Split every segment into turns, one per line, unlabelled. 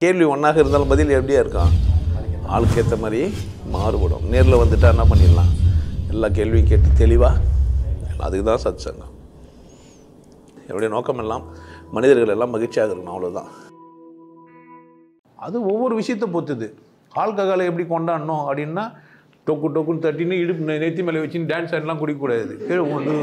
கேள்வி ஒன்றாக இருந்தாலும் பதில் எப்படியா இருக்கும் ஆளுக்கு ஏற்ற மாதிரி மாறுபடும் நேரில் வந்துட்டா என்ன பண்ணிடலாம் எல்லா கேள்வியும் கேட்டு தெளிவாக அதுக்கு தான் சத் சங்கம் என்னுடைய நோக்கம் எல்லாம் மனிதர்கள் எல்லாம் மகிழ்ச்சியாக இருக்கணும் அவ்வளோதான் அது ஒவ்வொரு விஷயத்தை பொறுத்தது ஆல்கஹாலை எப்படி கொண்டாடணும் அப்படின்னா டொக்கு டொக்குன்னு தட்டின்னு இடுப்பு நெ- நெத்தி மேலே வச்சுன்னு டான்ஸ் ஆடலாம் குடிக்கக்கூடாது கீழே ஒன்று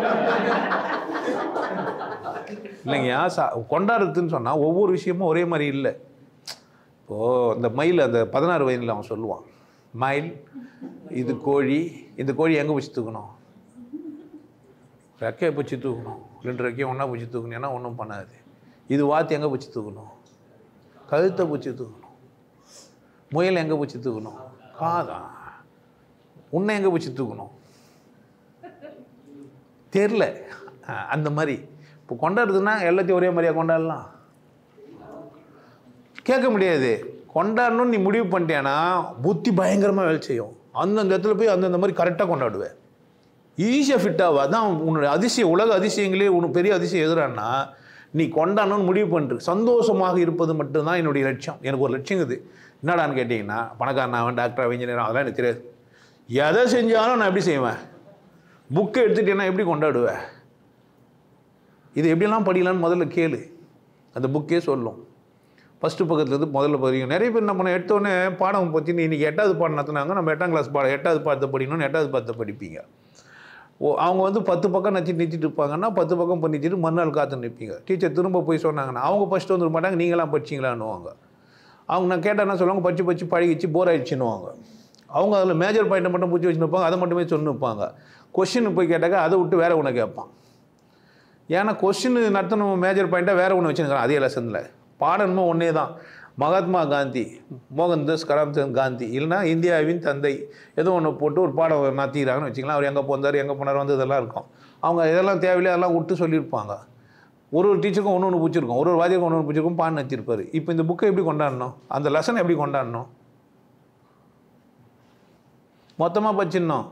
இல்லைங்கய்யா சா கொண்டாடுறதுன்னு சொன்னால் ஒவ்வொரு விஷயமும் ஒரே மாதிரி இல்லை இப்போது இந்த மயில் அந்த பதினாறு வயதில் அவன் சொல்லுவான் மயில் இது கோழி இந்த கோழி எங்கே பிடிச்சி தூக்கணும் ரெக்கையை பிடிச்சி தூக்கணும் ரெண்டு ரெக்கையும் ஒன்றா பிடிச்சி தூக்கணும் ஏன்னா ஒன்றும் பண்ணாது இது வாத்து எங்கே பிடிச்சி தூக்கணும் கழுத்தை பிடிச்சி தூக்கணும் முயல் எங்கே பிடிச்சி தூக்கணும் காதான் உன்னை எங்கே பிடிச்சி தூக்கணும் தெரில அஹ் அந்த மாதிரி இப்போ கொண்டாடுறதுன்னா எல்லாத்தையும் ஒரே மாதிரியாக கொண்டாடலாம் கேட்க முடியாது கொண்டாடணும்னு நீ முடிவு பண்ணிட்டேன்னா புத்தி பயங்கரமாக வேலை செய்யும் அந்தந்த இடத்துல போய் அந்தந்த மாதிரி கரெக்டாக கொண்டாடுவேன் ஈஸியாக ஃபிட் ஆகும் அதான் உன்னுடைய அதிசயம் உலக அதிசயங்களே உனக்கு பெரிய அதிசயம் எதுறான்னா நீ கொண்டாடணும்னு முடிவு பண்ணிட்டு சந்தோஷமாக இருப்பது மட்டும்தான் என்னுடைய லட்சியம் எனக்கு ஒரு லட்சியம் இது என்னடான்னு கேட்டிங்கன்னா பணக்காரன் அவன் டாக்டர் இன்ஜினியர் அதெல்லாம் எனக்கு தெரியாது எதை செஞ்சாலும் நான் எப்படி செய்வேன் புக்கை எடுத்துட்டேன்னா எப்படி கொண்டாடுவேன் இது எப்படிலாம் படிக்கலாம்னு முதல்ல கேளு அந்த புக்கே சொல்லும் ஃபஸ்ட்டு பக்கத்துலேருந்து முதல்ல படிக்கும் நிறைய பேர் என்ன பண்ண எடுத்தோடனே பாடம் பற்றி இன்றைக்கி எட்டாவது பாடம் நடத்துனாங்க நம்ம எட்டாம் கிளாஸ் பாடம் எட்டாவது பாடத்தை படிக்கணும்னு எட்டாவது பாடத்தை படிப்பீங்க ஓ அவங்க வந்து பத்து பக்கம் நச்சு நிறுத்திட்டு இருப்பாங்கன்னா பத்து பக்கம் பண்ணிச்சிட்டு மறுநாள் காத்து நிற்பீங்க டீச்சர் திரும்ப போய் சொன்னாங்கன்னா அவங்க ஃபஸ்ட்டு வந்துட மாட்டாங்க நீங்களாம் படிச்சிங்களான்னுவாங்க அவங்க நான் கேட்டால் என்ன சொல்லுவாங்க படித்து படித்து பழகிச்சு போர் ஆயிடுச்சுன்னுவாங்க அவங்க அதில் மேஜர் பாயிண்ட்டை மட்டும் பிடிச்சி வச்சு நிற்பாங்க அதை மட்டுமே சொல்லி நிற்பாங்க கொஷின் போய் கேட்டாக்கா அதை விட்டு வேற ஒன்று கேட்பான் ஏன்னா கொஸ்டின் நடத்தணும் மேஜர் பாயிண்ட்டாக வேறு ஒன்று வச்சுருக்காங்க அதே லெசனில் பாடணுமோ ஒன்றே தான் மகாத்மா காந்தி மோகன்தாஸ் கரம்சந்த் காந்தி இல்லைன்னா இந்தியாவின் தந்தை ஏதோ ஒன்று போட்டு ஒரு பாடம் நடத்திக்கிறாங்கன்னு வச்சுக்கலாம் அவர் எங்கே போந்தார் எங்கே போனார் வந்து இதெல்லாம் இருக்கும் அவங்க இதெல்லாம் தேவையில்லை அதெல்லாம் விட்டு சொல்லியிருப்பாங்க ஒரு ஒரு டீச்சருக்கும் ஒன்று ஒன்று பிடிச்சிருக்கும் ஒரு ஒரு வாத்தியருக்கும் ஒன்று ஒன்று பிடிச்சிருக்கும் பாடம் நடத்திருப்பார் இப்போ இந்த புக்கை எப்படி கொண்டாடணும் அந்த லெசனை எப்படி கொண்டாடணும் மொத்தமாக படிச்சிடணும்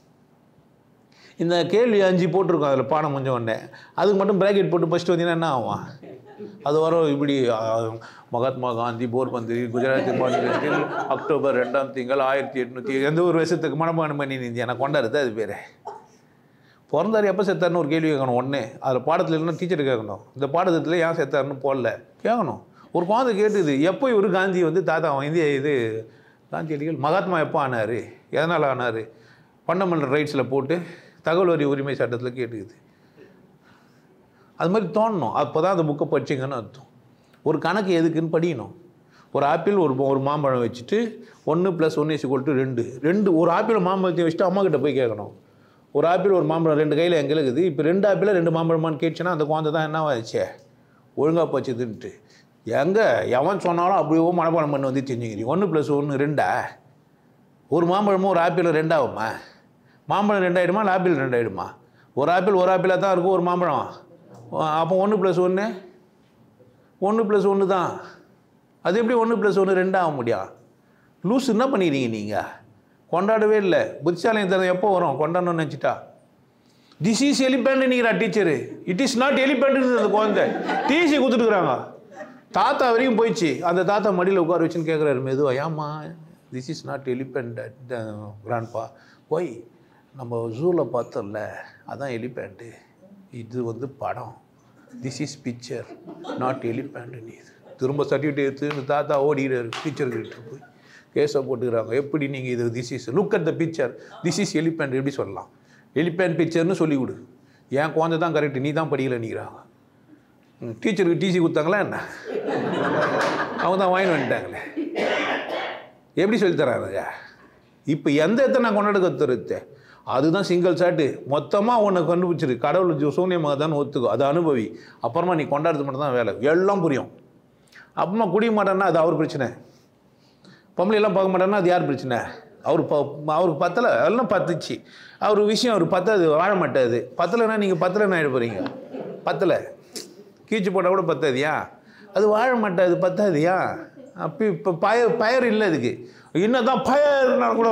இந்த கேள்வி அஞ்சு போட்டிருக்கோம் அதில் பாடம் கொஞ்சம் ஒன்றே அதுக்கு மட்டும் பிராக்கெட் போட்டு ஃபஸ்ட்டு வந்தீங்கன்னா என்ன ஆகும் அது வரும் இப்படி ஆ, மகாத்மா காந்தி போர்பந்திரி குஜராத் மாநிலத்தில் அக்டோபர் ரெண்டாம் திங்கள் ஆயிரத்தி எட்நூற்றி எந்த ஒரு வருஷத்துக்கு மனப்பாடம் பண்ணி நீந்தி எனக்கு கொண்டாடுறது அது பேர் பிறந்தார் எப்போ செத்தாருன்னு ஒரு கேள்வி கேட்கணும் ஒன்று அதில் பாடத்தில் இல்லைன்னா டீச்சர் கேட்கணும் இந்த பாடத்தில் ஏன் செத்தாருன்னு போடல கேட்கணும் ஒரு குழந்தை கேட்டுது எப்போ இவர் காந்தி வந்து தாத்தா இந்திய இது காந்தியடிகள் மகாத்மா எப்போ ஆனார் எதனால் ஆனார் ஃபண்டமெண்டல் ரைட்ஸில் போட்டு தகவல் அறிவு உரிமை சட்டத்தில் கேட்டுக்குது அது மாதிரி தோணணும் அப்போ தான் அந்த புக்கை படிச்சிங்கன்னு அர்த்தம் ஒரு கணக்கு எதுக்குன்னு படிக்கணும் ஒரு ஆப்பிள் ஒரு ஒரு மாம்பழம் வச்சுட்டு ஒன்று ப்ளஸ் ஒன்று இஸ் டு ரெண்டு ரெண்டு ஒரு ஆப்பிள் மாம்பழத்தையும் வச்சுட்டு அம்மா கிட்ட போய் கேட்கணும் ஒரு ஆப்பிள் ஒரு மாம்பழம் ரெண்டு கையில் எங்கே இருக்குது இப்போ ரெண்டு ஆப்பிள் ரெண்டு மாம்பழமான்னு கேட்டுச்சுன்னா அந்த குழந்தை தான் என்ன ஆச்சே ஒழுங்காக போச்சுதுன்ட்டு எங்கே எவன் சொன்னாலும் அப்படியோ மனப்பாடம் பண்ணி வந்து செஞ்சுக்கிறீங்க ஒன்று ப்ளஸ் ஒன்று ரெண்டா ஒரு மாம்பழமும் ஒரு ஆப்பிளும் ரெண்டாகுமா மாம்பழம் ரெண்டாயிடுமா இல்லை ஆப்பிள் ரெண்டாயிடுமா ஒரு ஆப்பிள் ஒரு ஆப்பிளாக தான் இருக்கும் ஒரு மாம்பழம் அப்போ ஒன்று ப்ளஸ் ஒன்று ஒன்று ப்ளஸ் ஒன்று தான் அது எப்படி ஒன்று ப்ளஸ் ஒன்று ரெண்டு ஆக முடியும் லூஸ் என்ன பண்ணிக்கிறீங்க நீங்கள் கொண்டாடவே இல்லை புத்திசாலியம் தரம் எப்போ வரும் கொண்டாடணும்னு நினச்சிட்டா திஸ் இஸ் எலிபேண்ட் நீங்கிறா teacher it is not elephant அந்த குழந்தை டிசி கொடுத்துட்டுக்குறாங்க தாத்தா வரைக்கும் போயிடுச்சு அந்த தாத்தா மடியில் உட்கார வச்சுன்னு கேட்குறாரு மெதுவா ஏம்மா this is not elephant grandpa போய் நம்ம ஜூவில் பார்த்தோம்ல அதான் எலிபேண்ட்டு இது வந்து படம் this is picture not elephant நீ திரும்ப சர்டிஃபிகேட் எடுத்து இந்த தாத்தா ஓடிக்கிறாரு டீச்சர்கிட்ட போய் கேஸை போட்டுக்கிறாங்க எப்படி நீங்கள் இது this is look at the picture this is elephant எப்படி சொல்லலாம் எலிபேண்ட் பிக்சர்னு சொல்லி கொடு என் குழந்தை தான் கரெக்ட் நீ தான் படிக்கல நீங்கிறாங்க டீச்சருக்கு டிசி கொடுத்தாங்களா என்ன அவங்க தான் வாங்கி வந்துட்டாங்களே எப்படி சொல்லி தராங்க இப்போ எந்த இடத்த நான் கொண்டாட கத்துறது அதுதான் சிங்கிள் ஷாட்டு மொத்தமாக உன்னை கண்டுபிடிச்சிரு கடவுள் ஜோ- சூன்யமாக தான் ஒத்துக்கோ அதை அனுபவி அப்புறமா நீ கொண்டாடுறது மட்டும் தான் வேலை எல்லாம் புரியும் அப்புறமா குடிக்க மாட்டேன்னா அது அவர் பிரச்சனை பொம்பளையெல்லாம் பார்க்க மாட்டேன்னா அது யார் பிரச்சனை அவர் ப அவருக்கு பத்தலை எல்லாம் பத்துச்சு அவர் விஷயம் அவர் பத்தாது வாழ மாட்டாது பத்தலைன்னா நீங்கள் பத்தலைன்னு ஆகிட போகிறீங்க பத்தலை கீச்சு போட்டால் கூட பத்தாதியா அது வாழ மாட்டாது பத்தாதியா அப்போ இப்போ பயர் பயர் இல்லை அதுக்கு இன்னும் தான் பயர்னா கூட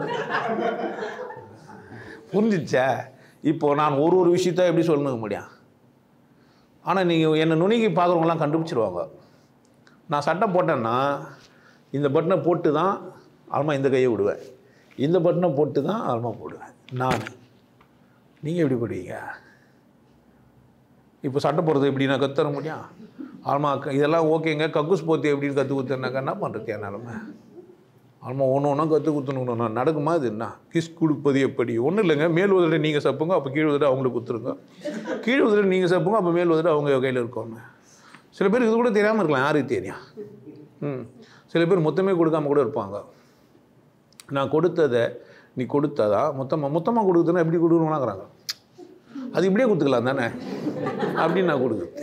புரிஞ்சிச்சா இப்போ நான் ஒரு ஒரு விஷயத்த எப்படி சொல்லணுங்க முடியும் ஆனால் நீங்கள் என்னை நுணுகி பார்க்குறவங்களாம் கண்டுபிடிச்சிருவாங்க நான் சட்டை போட்டேன்னா இந்த பட்டனை போட்டு தான் ஆல்மா இந்த கையை விடுவேன் இந்த பட்டனை போட்டு தான் ஆல்மா போடுவேன் நான் நீங்கள் எப்படி போடுவீங்க இப்போ சட்டை போடுறது எப்படி நான் கற்றுத்தர முடியும் ஆல்மா இதெல்லாம் ஓகேங்க கக்கூஸ் போத்தி எப்படின்னு கற்றுக் கொடுத்தேன்னாக்கா என்ன பண்ணுறது என் நிலமை ஆல்மா ஒன்று ஒன்றா கற்றுக் கொடுத்துனுக்கணும் நான் நடக்குமா இது என்ன கிஸ் கொடுப்பது எப்படி ஒன்றும் இல்லைங்க மேல் உதட நீங்கள் சப்புங்க அப்போ கீழ் உதட அவங்களுக்கு கொடுத்துருங்க கீழ் உதட நீங்கள் சப்புங்க அப்போ மேல் உதட அவங்க கையில் இருக்கோங்க சில பேர் இது கூட தெரியாமல் இருக்கலாம் யாருக்கு தெரியும் ம் சில பேர் மொத்தமே கொடுக்காம கூட இருப்பாங்க நான் கொடுத்ததை நீ கொடுத்ததா மொத்தமாக மொத்தமாக கொடுக்குறதுனா எப்படி கொடுக்கணும்னாங்கிறாங்க அது இப்படியே கொடுத்துக்கலாம் தானே அப்படின்னு நான் கொடுக்குறது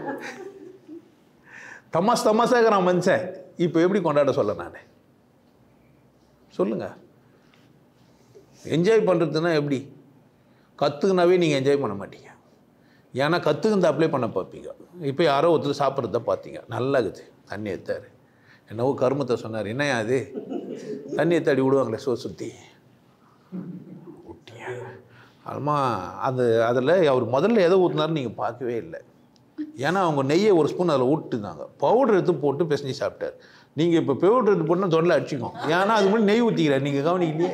தமாஸ் தமாசாகிறான் மனுஷன் இப்போ எப்படி கொண்டாட சொல்ல நான் சொல்லுங்கள் என்ஜாய் பண்ணுறதுன்னா எப்படி கற்றுக்குனாவே நீங்கள் என்ஜாய் பண்ண மாட்டீங்க ஏன்னா கற்றுக்குந்து அப்ளை பண்ண பார்ப்பீங்க இப்போ யாரோ ஒருத்தர் சாப்பிட்றத பார்த்தீங்க நல்லா இருக்குது தண்ணி எடுத்தார் என்னவோ கருமத்தை சொன்னார் என்னையா அது தண்ணி எடுத்தாடி விடுவாங்களே சோ சுற்றி விட்டீங்க அதுமா அது அதில் அவர் முதல்ல எதை ஊற்றினாருன்னு நீங்கள் பார்க்கவே இல்லை ஏன்னா அவங்க நெய்யை ஒரு ஸ்பூன் அதில் ஊட்டுனாங்க பவுடர் எடுத்து போட்டு பிசைஞ்சு சாப்பிட்டார் நீங்கள் இப்போ பவுடர் எடுத்து போட்டால் தொண்டில் அடிச்சிக்கும் ஏன்னா அது முன்னாடி நெய் ஊற்றிக்கிறேன் நீங்கள் கவனிக்கலையே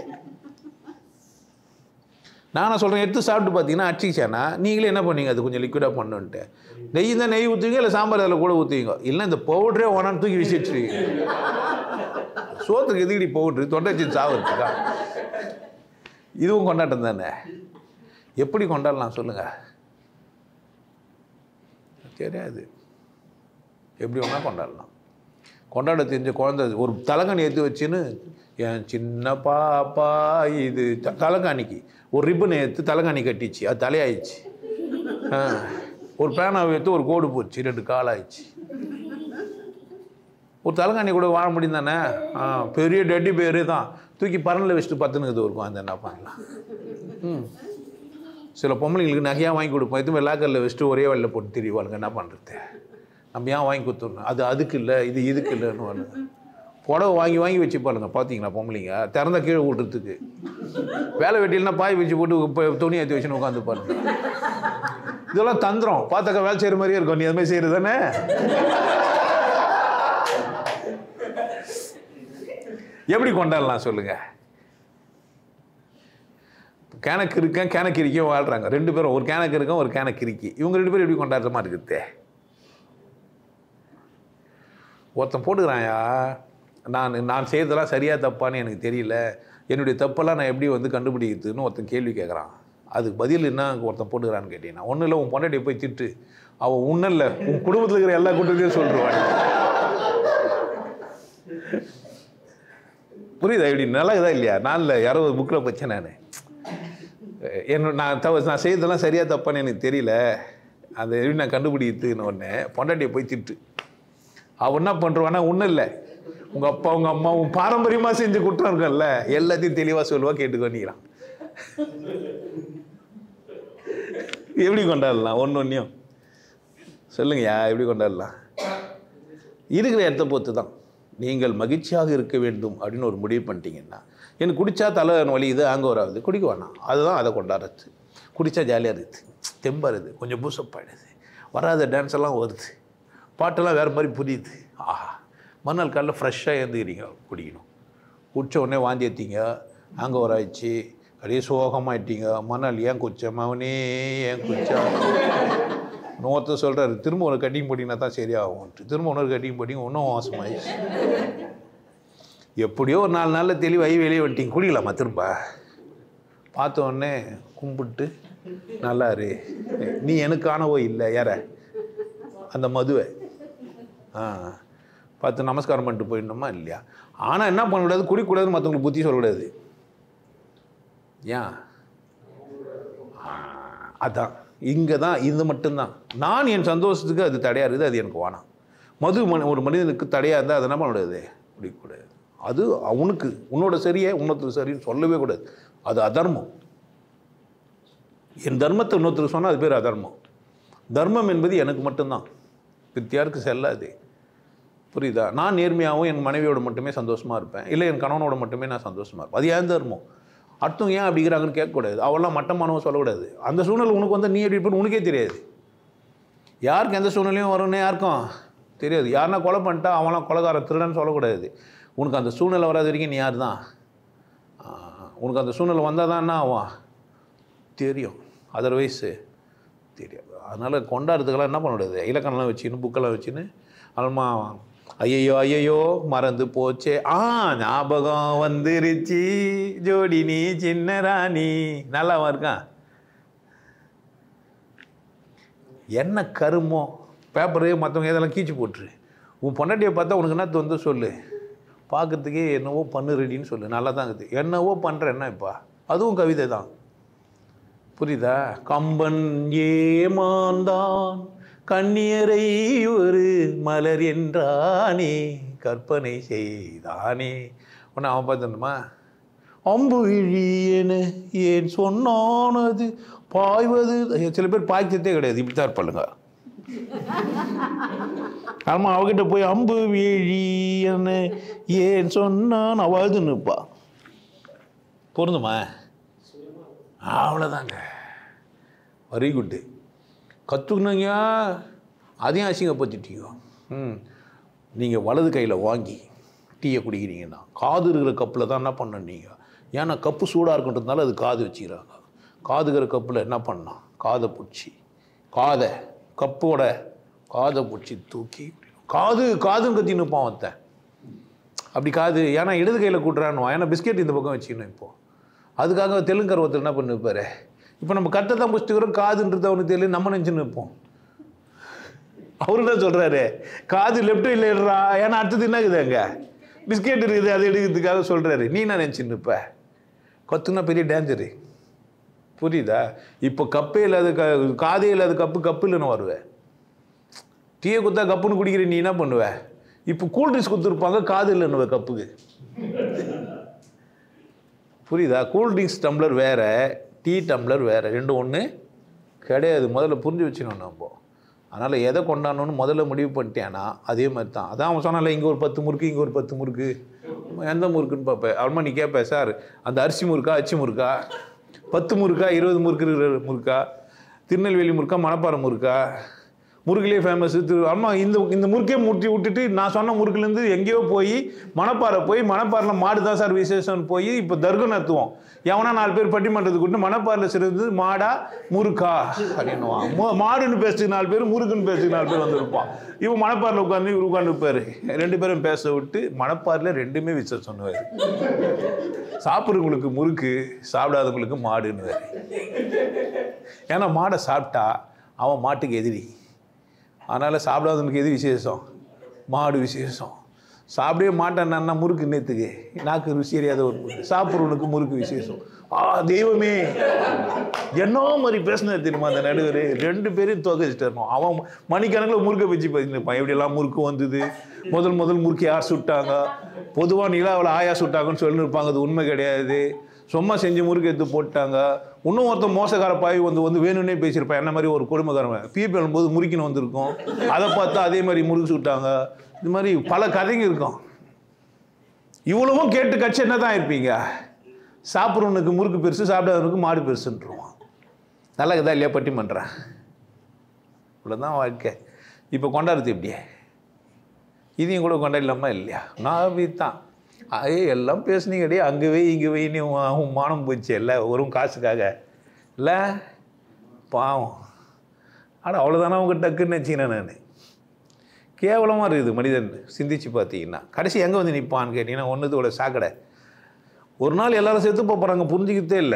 நான் சொல்கிறேன் எடுத்து சாப்பிட்டு பார்த்தீங்கன்னா அடிச்சிச்சேன்னா நீங்களே என்ன பண்ணீங்க அது கொஞ்சம் லிக்விடாக பண்ணுன்ட்டு நெய் தான் நெய் ஊற்றுவீங்க இல்லை சாம்பார் அதில் கூட ஊற்றுவீங்க இல்லை இந்த பவுடரே வேணான்னு தூக்கி வீசி வச்சுருவீங்க சோத்துக்கு எதுக்கடி பவுட்ரு தொண்டை வச்சு சாவுறதுக்கா இதுவும் கொண்டாட்டம் தானே எப்படி கொண்டாடலாம் சொல்லுங்கள் தெரியாது எப்படி வேணால் கொண்டாடலாம் கொண்டாட தெரிஞ்ச குழந்தை ஒரு தலைகாணி எடுத்து வச்சுன்னு என் சின்ன பாப்பா இது த- தலைகாணிக்கு ஒரு ரிப்பனை எடுத்து தலைகாணி கட்டிச்சு அது தலையாயிடுச்சு ஆ. ஒரு பேனாவை எடுத்து ஒரு கோடு போச்சு ரெண்டு காலாயிடுச்சு ஒரு தலைகாணி கூட வாழ முடியும் தானே ஆ பெரிய டெட்டி பேர் தான் தூக்கி பரனில் வச்சுட்டு பத்துனுக்குது இருக்கும் அந்த என்ன பண்ணலாம் ம் சில பொம்பளைங்களுக்கு நகையாக வாங்கி கொடுப்போம் எதுவுமே லாக்கரில் வச்சுட்டு ஒரே வேலையில் போட்டு திரிவாளுங்க என்ன பண்ணுறது நம்ம ஏன் வாங்கி கொடுத்துடணும் அது அதுக்கு இல்லை இது இதுக்கு இல்லைன்னு வாளுங்க புடவை வாங்கி வாங்கி வச்சுப்பாளுங்க பார்த்தீங்களா பொம்பளைங்க திறந்த கீழே விட்டுறதுக்கு வேலை வெட்டிலாம் பாய் வச்சு போட்டு இப்போ துணி ஏற்றி வச்சுன்னு உட்காந்து பாருங்க இதெல்லாம் தந்திரம் பார்த்தாக்கா வேலை செய்கிற மாதிரியே இருக்கும் நீ அது மாதிரி செய்கிறது தானே எப்படி கொண்டாடலாம் சொல்லுங்க கேனக்கு இருக்கேன் கேனக்கு இருக்கையும் வாழ்றாங்க ரெண்டு பேரும் ஒரு கேனக்கு இருக்கேன் ஒரு கேனக்கு இருக்கி இவங்க ரெண்டு பேரும் எப்படி கொண்டாடுற மாதிரி இருக்குதே ஒருத்தன் போட்டுக்கிறான்யா நான் நான் செய்ததெல்லாம் சரியா தப்பான்னு எனக்கு தெரியல என்னுடைய தப்பெல்லாம் நான் எப்படி வந்து கண்டுபிடிக்கிறதுன்னு ஒருத்தன் கேள்வி கேட்குறான் அதுக்கு பதில் என்ன ஒருத்தன் போட்டுக்கிறான்னு கேட்டீங்கன்னா ஒன்றும் இல்லை உன் பொண்டாட்டியை போய் திட்டு அவள் ஒன்றும் இல்லை உன் குடும்பத்தில் இருக்கிற எல்லா குற்றத்தையும் சொல்லிடுவான் புரியுதா இப்படி நல்லா இதா இல்லையா நான் இல்லை யாரோ ஒரு புக்கில் வச்சேன் நான் என்ன நான் தவ நான் செய்யறதெல்லாம் சரியாக தப்பான்னு எனக்கு தெரியல அதை எப்படி நான் கண்டுபிடிக்கிறதுன்னு ஒன்று பொண்டாட்டியை போய் திட்டு அவன் என்ன பண்ணுறான்னா ஒன்றும் இல்லை உங்கள் அப்பா உங்கள் அம்மா உன் பாரம்பரியமாக செஞ்ச குற்றம் இருக்கும்ல எல்லாத்தையும் தெளிவாக சொல்லுவா கேட்டுக்கொண்டிக்கிறான் எப்படி கொண்டாடலாம் ஒன்று ஒன்றையும் சொல்லுங்கய்யா எப்படி கொண்டாடலாம் இருக்கிற இடத்த பொறுத்து தான் நீங்கள் மகிழ்ச்சியாக இருக்க வேண்டும் அப்படின்னு ஒரு முடிவு பண்ணிட்டீங்கன்னா எனக்கு குடித்தா தலை வலியுது ஆங்க வராது குடிக்க வேணாம் அதுதான் அதை கொண்டாடுறது குடித்தா ஜாலியாக இருக்குது தெம்பாக இருக்குது கொஞ்சம் பூசப் ஆகிடுது வராத டான்ஸ் எல்லாம் வருது பாட்டெல்லாம் வேறு மாதிரி புரியுது ஆஹா மறுநாள் காலையில் ஃப்ரெஷ்ஷாக எழுந்துக்கிறீங்க குடிக்கணும் குடிச்ச உடனே வாந்தி எடுத்தீங்க ஆங்க வராச்சு அப்படியே சோகமாயிட்டீங்க மறுநாள் ஏன் குச்சம் அவனே ஏன் குச்சம் ஒருத்தர் சொல்கிறாரு திரும்ப ஒரு கட்டிங் போட்டிங்கன்னா தான் சரியாகும்ன்ட்டு திரும்ப இன்னொரு கட்டிங் போட்டிங்க இன்னும் மோசமாயிடுச்சு எப்படியோ ஒரு நாலு நாளில் தெளிவாகி வெளியே வந்துட்டீங்க குடிக்கலாமா திரும்ப பார்த்த உடனே கும்பிட்டு நல்லா இரு நீ எனக்கானவோ இல்லை யார அந்த மதுவை ஆ பார்த்து நமஸ்காரம் பண்ணிட்டு போயிடணுமா இல்லையா ஆனால் என்ன பண்ணக்கூடாது குடிக்கூடாதுன்னு மற்றவங்களுக்கு புத்தி சொல்லக்கூடாது ஏன் ஆ, அதான் இங்கே தான் இது மட்டும்தான் நான் என் சந்தோஷத்துக்கு அது தடையாக இருக்குது அது எனக்கு வேணாம் மது மனி- ஒரு மனிதனுக்கு தடையாக இருந்தால் அது என்ன பண்ணக்கூடாது குடிக்கக்கூடாது அது அவனுக்கு உன்னோட சரியே இன்னொருத்தர் சரின்னு சொல்லவே கூடாது அது அதர்மம் என் தர்மத்தை இன்னொருத்தர் சொன்னால் அது பேர் அதர்மம் தர்மம் என்பது எனக்கு மட்டும்தான் வித்தியாருக்கு செல்லாது புரியுதா நான் நேர்மையாகவும் என் மனைவியோட மட்டுமே சந்தோஷமாக இருப்பேன் இல்லை என் கணவனோட மட்டுமே நான் சந்தோஷமாக இருப்பேன் அது ஏன் தர்மம் அடுத்தவங்க ஏன் அப்படிங்கிறாங்கன்னு கேட்கக்கூடாது அவெல்லாம் மட்டமானவன் சொல்லக்கூடாது அந்த சூழ்நிலை உனக்கு வந்து நீ எப்படி இருப்பேன்னு உனக்கே தெரியாது யாருக்கு எந்த சூழ்நிலையும் வரும்னு யாருக்கும் தெரியாது யாருன்னா கொலை பண்ணிட்டா அவன்லாம் கொலைகார திருடன்னு சொல்லக்கூடாது உனக்கு அந்த சூழ்நிலை வராத வரைக்கும் நீ யார் தான் உனக்கு அந்த சூழ்நிலை வந்தால் தான் என்ன ஆகும் தெரியும் அதர்வைஸு தெரியாது அதனால் கொண்டாடுறதுக்கெல்லாம் என்ன பண்ண முடியாது இலக்கணம்லாம் வச்சுன்னு புக்கெல்லாம் வச்சுன்னு அல்மா ஐயையோ ஐயையோ மறந்து போச்சே ஆ ஞாபகம் வந்துருச்சு ஜோடி நீ சின்ன ராணி நல்லாவா இருக்கான் என்ன கருமோ பேப்பரு மற்றவங்க இதெல்லாம் கீச்சு போட்டுரு உன் பொண்டாட்டியை பார்த்தா உனக்கு என்ன வந்து சொல்லு பார்க்கறதுக்கே என்னவோ பண்ணு ரெடின்னு சொல்லு நல்லா தான் இருக்குது என்னவோ பண்ணுற என்ன இப்போ அதுவும் கவிதை தான் புரியுதா கம்பன் ஏமாந்தான் கண்ணியரை ஒரு மலர் என்றானே கற்பனை செய்தானே உன்னை அவன் பார்த்துணுமா அம்பு விழியன ஏன் சொன்னானது பாய்வது சில பேர் பாய்ச்சதே கிடையாது இப்படி தான் இருப்பாளுங்க ஆமாம் அவகிட்ட போய் அம்பு விழியன ஏன் சொன்னான் அவாது நிற்பா பொருந்துமா அவ்வளோதாங்க வெரி குட்டு கற்றுக்குனீங்க அதையும் அசிங்கப்படுத்திட்டீங்க ம் நீங்கள் வலது கையில் வாங்கி டீயை குடிக்கிறீங்கன்னா காது இருக்கிற கப்பில் தான் என்ன பண்ணீங்க ஏன்னா கப்பு சூடாக இருக்குன்றதுனால அது காது வச்சுக்கிறாங்க காதுகிற கப்பில் என்ன பண்ணான் காதை பிடிச்சி காதை கப்போட காதை பிடிச்சி தூக்கி காது காதுன்னு கத்தி நிற்பான் ஒருத்தன் அப்படி காது ஏன்னா இடது கையில் கூட்டுறான்னு ஏன்னா பிஸ்கெட் இந்த பக்கம் வச்சுக்கணும் இப்போது அதுக்காக தெலுங்கர் ஒருத்தர் என்ன பண்ணிருப்பாரு இப்போ நம்ம கட்டை தான் பிடிச்சிக்கிறோம் காதுன்றது அவனுக்கு தெரியல நம்ம நினச்சி நிற்போம் அவரு என்ன சொல்கிறாரு காது லெஃப்ட் இல்லைன்றா ஏன்னா அடுத்தது என்ன இருக்குது அங்கே பிஸ்கெட் இருக்குது அதை எடுக்கிறதுக்காக சொல்கிறாரு நீ என்ன நினச்சி நிற்ப கத்துனா பெரிய டேஞ்சரு புரியுதா இப்போ கப்பே இல்லாத க காதே இல்லாத கப்பு கப்பு இல்லைன்னு வருவேன் டீயை குத்தா கப்புன்னு குடிக்கிற நீ என்ன பண்ணுவ இப்போ கூல் ட்ரிங்க்ஸ் கொடுத்துருப்பாங்க காது இல்லைன்னு கப்புக்கு புரியுதா கூல் ட்ரிங்க்ஸ் டம்ளர் வேறு டீ டம்ளர் வேறு ரெண்டும் ஒன்று கிடையாது முதல்ல புரிஞ்சு வச்சுக்கணும் நம்ம அதனால் எதை கொண்டாடணும்னு முதல்ல முடிவு பண்ணிட்டேன்னா அதே மாதிரி தான் அதான் அவன் சொன்னால இங்கே ஒரு பத்து முறுக்கு இங்கே ஒரு பத்து முறுக்கு எந்த முறுக்குன்னு பார்ப்பேன் அப்புறமா நீ கேட்ப சார் அந்த அரிசி முறுக்கா அச்சு முறுக்கா பத்து முறுக்கா இருபது முறுக்கு இருக்கிற முறுக்கா திருநெல்வேலி முறுக்கா மணப்பாறை முறுக்கா முறுக்குலேயே ஃபேமஸ் திரு அம்மா இந்த இந்த முறுக்கே முட்டி விட்டுட்டு நான் சொன்ன முறுக்குலேருந்து எங்கேயோ போய் மணப்பாறை போய் மணப்பாறையில் மாடு தான் சார் விசேஷம்னு போய் இப்போ தர்கம் நடத்துவோம் எவனா நாலு பேர் பட்டிமன்றத்துக்கு கூட்டு மணப்பாறையில் சிறந்து மாடா முறுக்கா அப்படின்னுவான் மு- மாடுன்னு பேசுறதுக்கு நாலு பேர் முறுக்குன்னு பேசுறதுக்கு நாலு பேர் வந்திருப்பான் இவன் மணப்பாறையில் உட்காந்து இவர் உட்காந்துருப்பாரு ரெண்டு பேரும் பேச விட்டு மணப்பாறையில் ரெண்டுமே விசேஷம் சொன்னுவார் சாப்பிட்றவங்களுக்கு முறுக்கு சாப்பிடாதவங்களுக்கு மாடுன்னு ஏன்னா மாடை சாப்பிட்டா அவன் மாட்டுக்கு எதிரி அதனால் சாப்பிடாதவனுக்கு எது விசேஷம் மாடு விசேஷம் சாப்பிடவே மாட்டேன்னா முறுக்கு நேத்துக்கு நாக்கு ருசி அறியாத ஒரு முறுக்கு சாப்பிட்றவனுக்கு முறுக்கு விசேஷம் ஆ தெய்வமே என்ன மாதிரி பேசினார் தெரியுமா அந்த நடுவர் ரெண்டு பேரையும் துவக்கிச்சிட்டு இருக்கோம் அவன் மணிக்கணக்கில் முறுக்கை வச்சு பேசினிருப்பான் எப்படியெல்லாம் முறுக்கு வந்தது முதல் முதல் முறுக்கு யார் சுட்டாங்க பொதுவாக நிலாவில் ஆயா சுட்டாங்கன்னு சொல்லியிருப்பாங்க அது உண்மை கிடையாது சும்மா செஞ்சு முறுக்கு எடுத்து போட்டாங்க இன்னும் ஒருத்தன் மோசக்கார பாய் வந்து வந்து வேணும்னே பேசியிருப்பான் என்ன மாதிரி ஒரு கொடுமைக்காரன் பிபி எழும்போது முறுக்கின்னு வந்திருக்கும் அதை பார்த்தா அதே மாதிரி முறுக்கு சுட்டாங்க இது மாதிரி பல கதைங்க இருக்கும் இவ்வளவும் கேட்டு கட்சி என்ன தான் இருப்பீங்க சாப்பிட்றவனுக்கு முறுக்கு பெருசு சாப்பிடாதவனுக்கு மாடு பெருசுன்றான் நல்லா இருக்குதா இல்லையா பட்டி பண்ணுறேன் இவ்வளோதான் வாழ்க்கை இப்போ கொண்டாடுறது எப்படியே இதையும் கூட கொண்டாடலாமா இல்லையா நான் அப்படி தான் ஐயே எல்லாம் பேசுனீங்கடே அங்கே வை இங்கே வைன்னு உன் உன் மானம் போச்சு இல்லை ஒரு காசுக்காக இல்லை பாவம் ஆனால் அவ்வளோதானே அவங்க டக்குன்னு நினச்சிக்கிறேன் நான் கேவலமாக இருக்குது மனிதன் சிந்திச்சு பார்த்தீங்கன்னா கடைசி எங்கே வந்து நிற்பான்னு கேட்டிங்கன்னா ஒன்றுத்தோட சாக்கடை ஒரு நாள் எல்லாரும் செத்து போகிறாங்க புரிஞ்சுக்கிட்டே இல்லை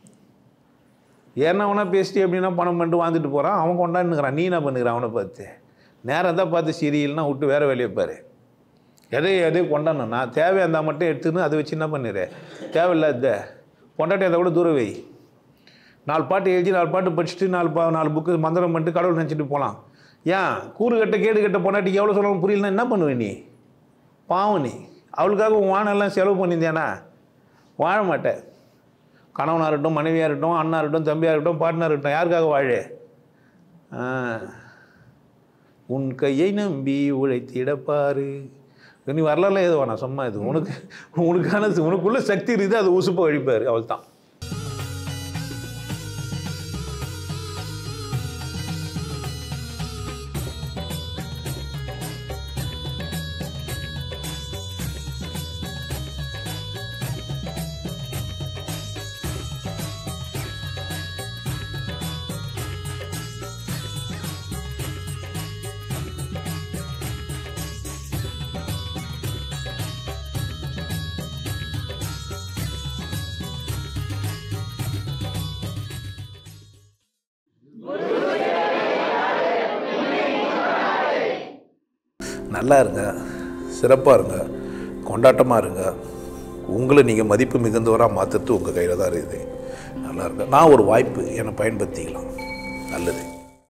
ஏன்னா அவனா பேசிட்டு அப்படின்னா பணம் பண்ணிட்டு வாழ்ந்துட்டு போகிறான் அவன் கொண்டாந்துக்கிறான் நீ என்ன பண்ணுகிறான் அவனை பார்த்து நேரம் தான் பார்த்து சீரியல்னா விட்டு வேறு வேலையை பாரு எதை எதை கொண்டாடணும் நான் தேவையாக இருந்தால் மட்டும் எடுத்துன்னு அதை வச்சு என்ன பண்ணிடு தேவையில்லாத கொண்டாட்டி அதை கூட தூர வை நாலு பாட்டு எழுதி நாலு பாட்டு படிச்சுட்டு நாலு பா நாலு புக்கு மந்திரம் பண்ணிட்டு கடவுள் நினச்சிட்டு போகலாம் ஏன் கூறு கட்ட கேடு கட்ட பொண்டாட்டிக்கு எவ்வளோ சொல்லணும் புரியலன்னா என்ன பண்ணுவ நீ பாவம் நீ அவளுக்காக உன் வானெல்லாம் செலவு பண்ணியிருந்தியானா வாழ மாட்டேன் கணவனாக இருக்கட்டும் மனைவியாக இருக்கட்டும் அண்ணா இருக்கட்டும் தம்பியாக இருக்கட்டும் பாட்டனாக இருக்கட்டும் யாருக்காக வாழு ஆ. உன் கையை நம்பி உழைத்திடப்பாரு நீ வரலாறுல ஏதோ வேணாம் சும்மா இது உனக்கு உனக்கான உனக்குள்ள சக்தி இருக்குது அது உசுப்ப அழிப்பார் அவள் தான் நல்லா இருங்க சிறப்பாக இருங்க கொண்டாட்டமாக இருங்க உங்களை நீங்கள் மதிப்பு மிகுந்தவராக மாற்றுறது உங்கள் கையில் தான் இருக்குது நல்லா இருங்க நான் ஒரு வாய்ப்பு என்னை பயன்படுத்திக்கலாம் நல்லது